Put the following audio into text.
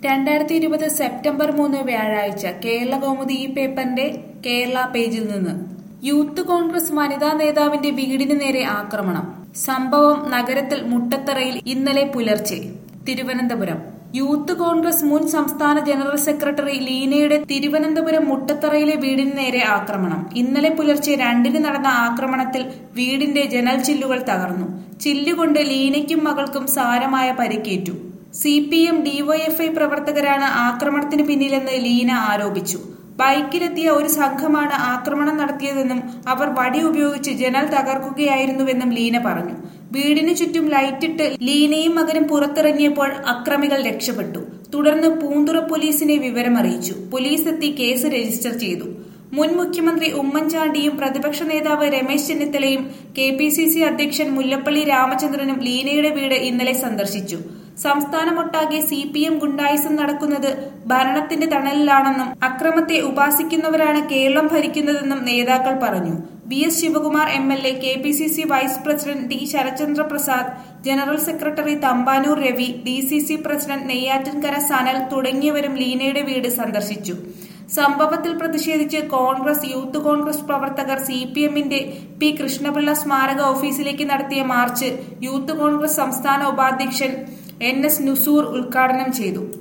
രണ്ടായിരത്തി ഇരുപത് സെപ്റ്റംബർ മൂന്ന് വ്യാഴാഴ്ച കേരള കൗമുദി ഈ പേപ്പറിന്റെ കേരള പേജിൽ നിന്ന് യൂത്ത് കോൺഗ്രസ് വനിതാ നേതാവിന്റെ വീടിന് നേരെ ആക്രമണം സംഭവം നഗരത്തിൽ മുട്ടത്തറയിൽ ഇന്നലെ പുലർച്ചെ തിരുവനന്തപുരം യൂത്ത് കോൺഗ്രസ് മുൻ സംസ്ഥാന ജനറൽ സെക്രട്ടറി ലീനയുടെ തിരുവനന്തപുരം മുട്ടത്തറയിലെ വീടിന് നേരെ ആക്രമണം ഇന്നലെ പുലർച്ചെ രണ്ടിന് നടന്ന ആക്രമണത്തിൽ വീടിന്റെ ജനൽ ചില്ലുകൾ തകർന്നു ചില്ലുകൊണ്ട് ലീനയ്ക്കും മകൾക്കും സാരമായ പരിക്കേറ്റു സി പി എം ഡിവൈഎഫ്ഐ പ്രവർത്തകരാണ് ആക്രമണത്തിന് പിന്നിലെന്ന് ലീന ആരോപിച്ചു ബൈക്കിലെത്തിയ ഒരു സംഘമാണ് ആക്രമണം നടത്തിയതെന്നും അവർ വടി ഉപയോഗിച്ച് ജനൽ തകർക്കുകയായിരുന്നുവെന്നും ലീന പറഞ്ഞു വീടിനു ചുറ്റും ലൈറ്റിട്ട് ലീനയും മകനും പുറത്തിറങ്ങിയപ്പോൾ അക്രമികൾ രക്ഷപ്പെട്ടു തുടർന്ന് പൂന്തുറ പോലീസിനെ വിവരമറിയിച്ചു പോലീസ് എത്തി കേസ് രജിസ്റ്റർ ചെയ്തു മുൻ മുഖ്യമന്ത്രി ഉമ്മൻചാണ്ടിയും പ്രതിപക്ഷ നേതാവ് രമേശ് ചെന്നിത്തലയും കെ പി സി സി അധ്യക്ഷൻ മുല്ലപ്പള്ളി രാമചന്ദ്രനും ലീനയുടെ വീട് ഇന്നലെ സന്ദർശിച്ചു സംസ്ഥാനമൊട്ടാകെ സി പി എം ഗുണ്ടായിസം നടക്കുന്നത് ഭരണത്തിന്റെ തണലിലാണെന്നും അക്രമത്തെ ഉപാസിക്കുന്നവരാണ് കേരളം ഭരിക്കുന്നതെന്നും നേതാക്കൾ പറഞ്ഞു V S Sivakumar M L A K P C C vice president T Sarathchandra Prasad general secretary Thampanoor Ravi D C C president Neyyattinkara Sanal തുടങ്ങിയവരും ലീനയുടെ വീട് സന്ദർശിച്ചു സംഭവത്തിൽ പ്രതിഷേധിച്ച് കോൺഗ്രസ് യൂത്ത് കോൺഗ്രസ് പ്രവർത്തകർ സി പി എമ്മിന്റെ പി കൃഷ്ണപിള്ള സ്മാരക ഓഫീസിലേക്ക് നടത്തിയ മാർച്ച് യൂത്ത് കോൺഗ്രസ് സംസ്ഥാന ഉപാധ്യക്ഷൻ എൻ എസ് നുസൂർ ഉദ്ഘാടനം ചെയ്തു